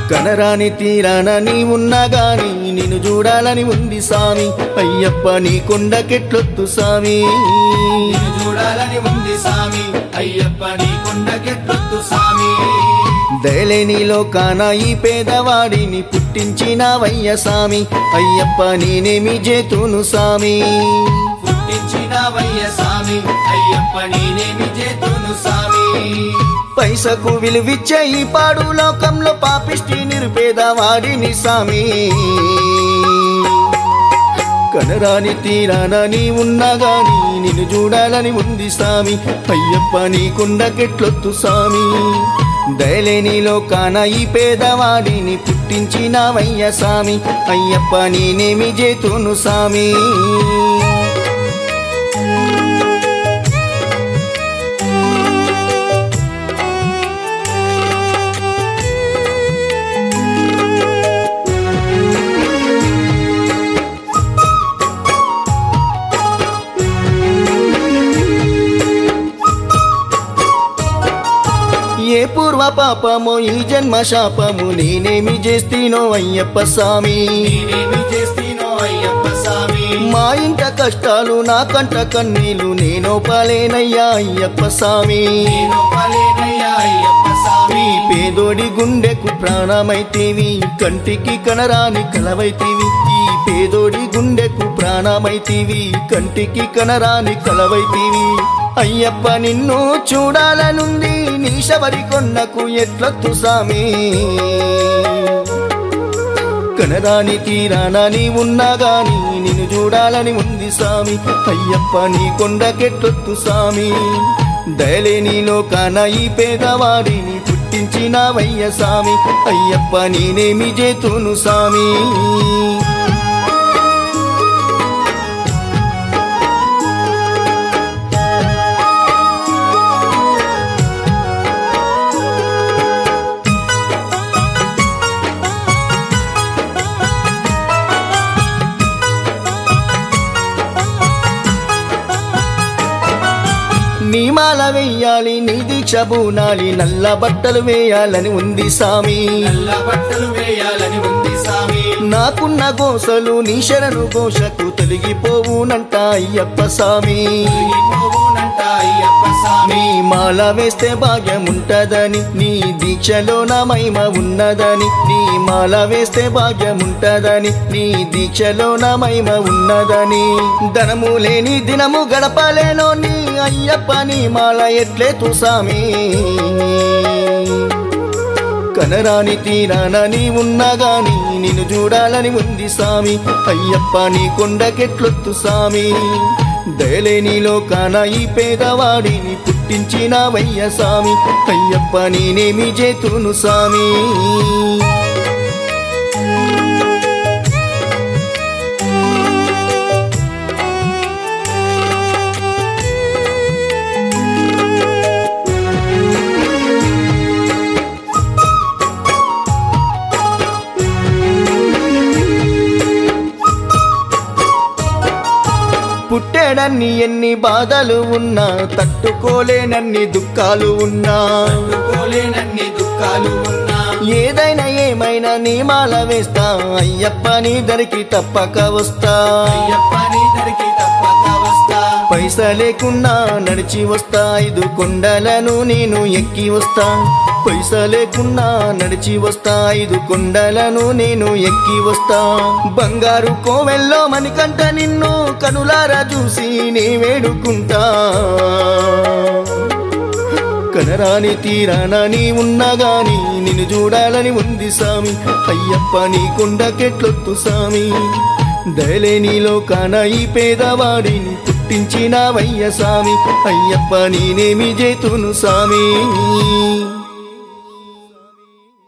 కనరాని తీరాన నీ ఉన్నా గాని నిన్ను చూడాలని ఉంది సామి అయ్యప్ప నీ కొండకెట్లొత్తు సామి నిన్ను చూడాలని ఉంది సామి అయ్యప్ప నీ కొండకెట్లొద్దు సామి దయలేనిలో కాన ఈ పేదవాడిని పుట్టించినవయ్య సామి అయ్యప్ప నేనేమి చేతును సామి పుట్టించిన వయ్య సామి అయ్యప్ప నేనేమి చేతును సామి పైసకు విలువిచ్చే ఈ పాడు లోకంలో పాపిష్టి నిరుపేదవాడిని సామి కనరాని తీరాన నీ ఉన్నా గాని నిన్ను చూడాలని ఉంది సామి అయ్యప్ప నీ కొండకెట్లొత్తు సామి దయలేనిలో కాన ఈ పేదవాడిని పుట్టించినవయ్య సామి అయ్యప్ప నేనేమి చేతును సామి ఏ పూర్వ పాపమో ఈ జన్మ శాపము నేనేమి చేస్తీనో అయ్యప్ప స్వామి నేనేమి చేస్తీనో అయ్యప్ప సామి మా ఇంట కష్టాలు నా కంట కన్నీలు నేను పాలేనయ్యా అయ్యప్ప స్వామి నేను పలేనయ్యా అయ్యప్ప సామి ఈ పేదోడి గుండెకు ప్రాణమైతేవి కంటికి కనరాని కలవైతీవి ఈ పేదోడి గుండెకు ప్రాణమైతీవి కంటికి కనరాని కలవైతీవి అయ్యప్ప నిన్ను చూడాలనుంది నీ శబరి కొండకు ఎట్లొత్తు సామి కనరాని తీరాన నీ ఉన్నా గాని నిన్ను చూడాలని ఉంది సామి అయ్యప్ప నీ కొండకెట్లొత్తు సామి దయలేనిలో కాన ఈ పేదవాడిని పుట్టించినవయ్య సామి అయ్యప్ప నేనేమి చేతును సామి నీ మాల వెయ్యాలి నీ దీక్ష బూనాలి నల్ల బట్టలు వేయాలని ఉంది సామి నల్ల బట్టలు వేయాలని ఉంది సామి నాకున్న గోసలు నీ శరణు ఘోషకు తొలగిపోవునంట అయ్యప్ప సామి తొలగిపోవునంట అయ్యప్ప సామి నీ మాల వేస్తే భాగ్యముంటదని నీ దీక్షలో నా మహిమ ఉన్నదని నీ మాల వేస్తే భాగ్యముంటదని నీ దీక్షలో నా మహిమ ఉన్నదని ధనము లేని దినము గడపలేనో నీ అయ్యప్ప నీ మాల ఎట్లే తుసామి కనరాని తీరాన నీ ఉన్నా గాని నిన్ను చూడాలని ఉంది సామి అయ్యప్ప నీ కొండకెట్లొత్తు సామి దయలేనిలో కాన ఈ పేదవాడిని పుట్టించినవయ్య సామి అయ్యప్ప నేనేమి చేతును సామి పుట్టేడన్ని ఎన్ని బాధలు ఉన్నా తట్టుకోలేనన్ని దుఃఖాలు ఉన్నా తట్టుకోలేనన్ని దుఃఖాలు ఉన్నా ఏదైనా ఏమైనా నీ మాల వేస్తా అయ్యప్ప నీ దరికి తప్పక వస్తా అయ్యప్ప నీ దరికి తప్పక వస్తా పైస లేకున్నా నడిచి వస్తా ఐదు కొండలను నేను ఎక్కి వస్తా పైస లేకున్నా నడిచి వస్తా ఐదు కొండలను నేను ఎక్కి వస్తా బంగారు కోవెల్లో మణికంట నిన్ను కనులారా చూసి నే వేడుకుంటా కనరాని తీరాన నీ ఉన్నా గాని నిన్ను చూడాలని ఉంది సామి అయ్యప్ప నీ కొండకెట్లొత్తు సామి దయలేనిలో కాన ఈ పేదవాడిని పుట్టించినవయ్య సామి అయ్యప్ప నేనేమి చేతును సామి